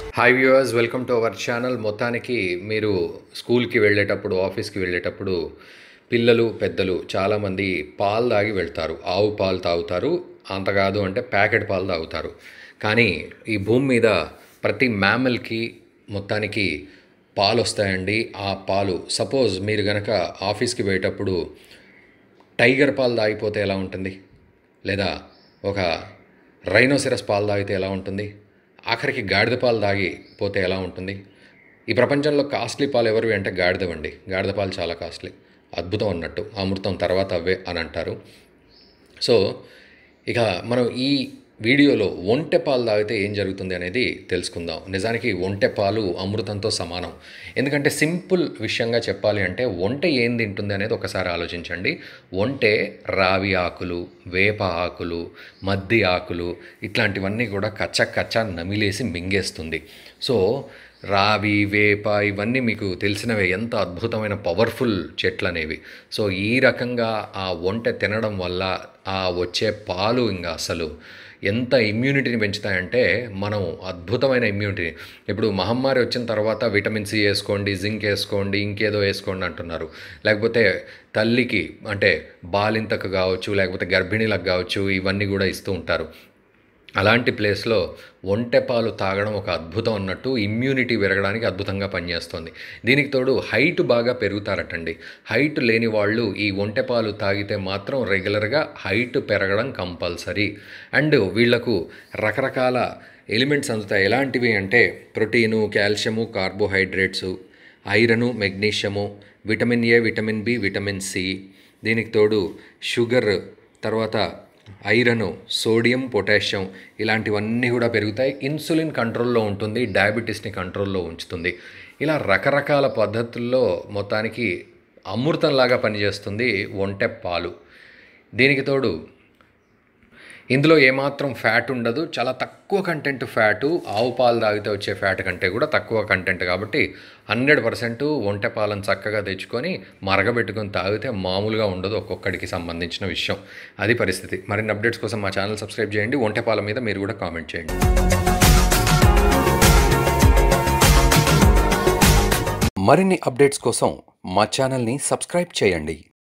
hi viewers welcome to our channel మొత్తానికి మీరు స్కూల్కి వెళ్ళేటప్పుడు ఆఫీస్కి వెళ్ళేటప్పుడు పిల్లలు పెద్దలు చాలామంది పాలు తాగి వెళ్తారు ఆవు పాలు తాగుతారు అంత కాదు అంటే ప్యాకెట్ పాలు తాగుతారు కానీ ఈ భూమి మీద ప్రతి మ్యామల్కి మొత్తానికి పాలు వస్తాయండి ఆ పాలు సపోజ్ మీరు గనక ఆఫీస్కి పోయేటప్పుడు టైగర్ పాలు తాగిపోతే ఎలా ఉంటుంది లేదా ఒక రైనోసిరస్ పాలు తాగితే ఎలా ఉంటుంది ఆఖరికి గాడిద పాలు తాగిపోతే ఎలా ఉంటుంది ఈ ప్రపంచంలో కాస్ట్లీ పాలు ఎవరివి అంటే గాడిదవండి గాడిద పాలు చాలా కాస్ట్లీ అద్భుతం అన్నట్టు అమృతం తర్వాత అవే అని అంటారు సో ఇక మనం ఈ వీడియోలో ఒంటె పాలు తాగితే ఏం జరుగుతుంది అనేది తెలుసుకుందాం నిజానికి ఒంటె పాలు అమృతంతో సమానం ఎందుకంటే సింపుల్ విషయంగా చెప్పాలి అంటే ఒంటె ఏం తింటుంది అనేది ఒకసారి ఆలోచించండి ఒంటె రావి ఆకులు వేప ఆకులు మద్ది ఆకులు ఇట్లాంటివన్నీ కూడా కచ్చ కచ్చ నమిలేసి మింగేస్తుంది సో రావి వేప ఇవన్నీ మీకు తెలిసినవే ఎంత అద్భుతమైన పవర్ఫుల్ చెట్లు అనేవి సో ఈ రకంగా ఆ ఒంటె తినడం వల్ల ఆ వచ్చే పాలు ఇంకా అసలు ఎంత ఇమ్యూనిటీని పెంచుతాయంటే మనం అద్భుతమైన ఇమ్యూనిటీ ఇప్పుడు మహమ్మారి వచ్చిన తర్వాత విటమిన్ సి వేసుకోండి జింక్ వేసుకోండి ఇంకేదో వేసుకోండి అంటున్నారు లేకపోతే తల్లికి అంటే బాలింతకు కావచ్చు లేకపోతే గర్భిణీలకు కావచ్చు ఇవన్నీ కూడా ఇస్తూ ఉంటారు అలాంటి ప్లేస్లో ఒంటె పాలు తాగడం ఒక అద్భుతం అన్నట్టు ఇమ్యూనిటీ పెరగడానికి అద్భుతంగా పనిచేస్తుంది దీనికి తోడు హైట్ బాగా పెరుగుతారటండి హైట్ లేని వాళ్ళు ఈ ఒంటె పాలు తాగితే మాత్రం రెగ్యులర్గా హైట్ పెరగడం కంపల్సరీ అండ్ వీళ్లకు రకరకాల ఎలిమెంట్స్ అందుతాయి ఎలాంటివి అంటే protein calcium carbohydrates iron magnesium vitamin A vitamin B vitamin C దీనికి తోడు షుగర్ తర్వాత ఐరన్ సోడియం పొటాషియం ఇలాంటివన్నీ కూడా పెరుగుతాయి ఇన్సులిన్ కంట్రోల్లో ఉంటుంది డయాబెటీస్ని కంట్రోల్లో ఉంచుతుంది ఇలా రకరకాల పద్ధతుల్లో మొత్తానికి అమృతంలాగా పనిచేస్తుంది ఒంటె పాలు దీనికి తోడు ఇందులో ఏమాత్రం ఫ్యాట్ ఉండదు చాలా తక్కువ కంటెంట్ ఫ్యాటు ఆవు పాలు తాగితే వచ్చే ఫ్యాట్ కంటే కూడా తక్కువ కంటెంట్ కాబట్టి హండ్రెడ్ పర్సెంట్ ఒంటె పాలను చక్కగా తెచ్చుకొని మరగబెట్టుకొని తాగితే మామూలుగా ఉండదు ఒక్కొక్కడికి సంబంధించిన విషయం అది పరిస్థితి మరిన్ని అప్డేట్స్ కోసం మా ఛానల్ సబ్స్క్రైబ్ చేయండి ఒంటె పాల మీద మీరు కూడా కామెంట్ చేయండి మరిన్ని అప్డేట్స్ కోసం మా ఛానల్ని సబ్స్క్రైబ్ చేయండి